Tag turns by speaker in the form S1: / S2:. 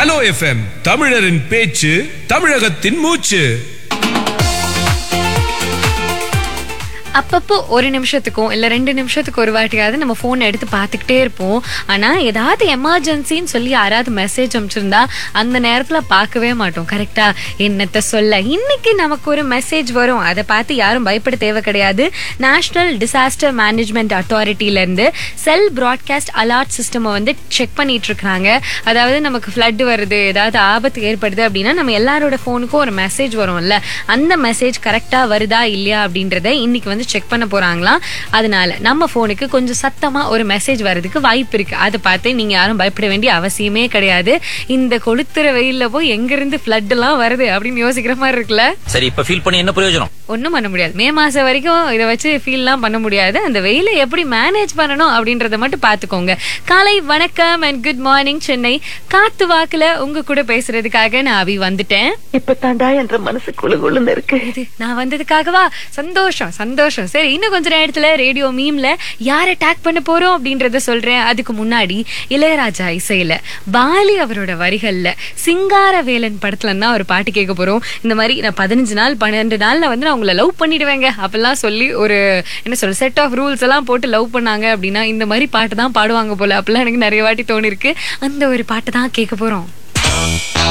S1: hello FM தமிழரின் பேச்சு தமிழகத்தின் மூச்சு
S2: அப்பப்போ ஒரு நிமிஷத்துக்கும் இல்ல ரெண்டு நிமிஷத்துக்கு ஒரு வாட்டியாவது நம்ம போன் எடுத்து பார்த்துக்கிட்டே இருப்போம் ஆனா ஏதாவது எமர்ஜென்சின்னு சொல்லி யாராவது மெசேஜ் அனுப்பிச்சிருந்தா அந்த நேரத்துல பார்க்கவே மாட்டோம் கரெக்டா என்னத்த சொல்ல இன்னைக்கு நமக்கு ஒரு மெசேஜ் வரும் அதை பார்த்து யாரும் பயப்பட தேவை கிடையாது நேஷனல் டிசாஸ்டர் மேனேஜ்மெண்ட் அத்தாரிட்டில இருந்து செல் ப்ராட்காஸ்ட் அலர்ட் சிஸ்டம் வந்து செக் பண்ணிட்டு இருக்காங்க அதாவது நமக்கு ஃப்ளட் வருது ஏதாவது ஆபத்து ஏற்படுது அப்படின்னா நம்ம எல்லாரோட போனுக்கும் ஒரு மெசேஜ் வரும்ல அந்த மெசேஜ் கரெக்டா வருதா இல்லையா அப்படின்றத இன்னைக்கு வந்து செக் பண்ண போறாங்களாம் அதனால நம்ம போனுக்கு கொஞ்சம் சத்தமா ஒரு மெசேஜ் வர்றதுக்கு வாய்ப்பு இருக்கு அதை பார்த்து நீங்க யாரும் பயப்பட வேண்டிய அவசியமே கிடையாது இந்த கொளுத்துற வெயில்ல போய் எங்க இருந்து ஃப்ளட் எல்லாம் வருது அப்படின்னு யோசிக்கிற மாதிரி இருக்குல்ல
S3: சரி இப்ப ஃபீல் பண்ணி என்ன பிரயோஜனம்
S2: ஒன்றும் பண்ண முடியாது மே மாசம் வரைக்கும் இதை வச்சு ஃபீல்லாம் பண்ண முடியாது அந்த வெயிலை எப்படி மேனேஜ் பண்ணணும் அப்படின்றத மட்டும் பார்த்துக்கோங்க காலை வணக்கம் அண்ட் குட் மார்னிங் சென்னை காத்து வாக்குல உங்க கூட பேசுறதுக்காக நான் அபி வந்துட்டேன்
S4: இப்பதாண்டா என்ற மனசு குழு குழுன்னு இருக்கு
S2: இது நான் வந்ததுக்காகவா சந்தோஷம் சந்தோஷம் சரி இன்னும் கொஞ்ச நேரத்துல ரேடியோ மீம்ல யாரை டேக் பண்ண போறோம் அப்படின்றத சொல்றேன் அதுக்கு முன்னாடி இளையராஜா இசையில பாலி அவரோட வரிகள்ல சிங்காரவேலன் படத்துல தான் ஒரு பாட்டு கேட்க போறோம் இந்த மாதிரி நான் பதினஞ்சு நாள் பன்னெண்டு நாள்ல வந்து நான் உங்களை லவ் பண்ணிடுவேங்க அப்பெல்லாம் சொல்லி ஒரு என்ன சொல்ற செட் ஆஃப் ரூல்ஸ் எல்லாம் போட்டு லவ் பண்ணாங்க அப்படின்னா இந்த மாதிரி பாட்டு தான் பாடுவாங்க போல அப்பெல்லாம் எனக்கு நிறைய வாட்டி தோணிருக்கு அந்த ஒரு பாட்டு தான் கேட்க போறோம்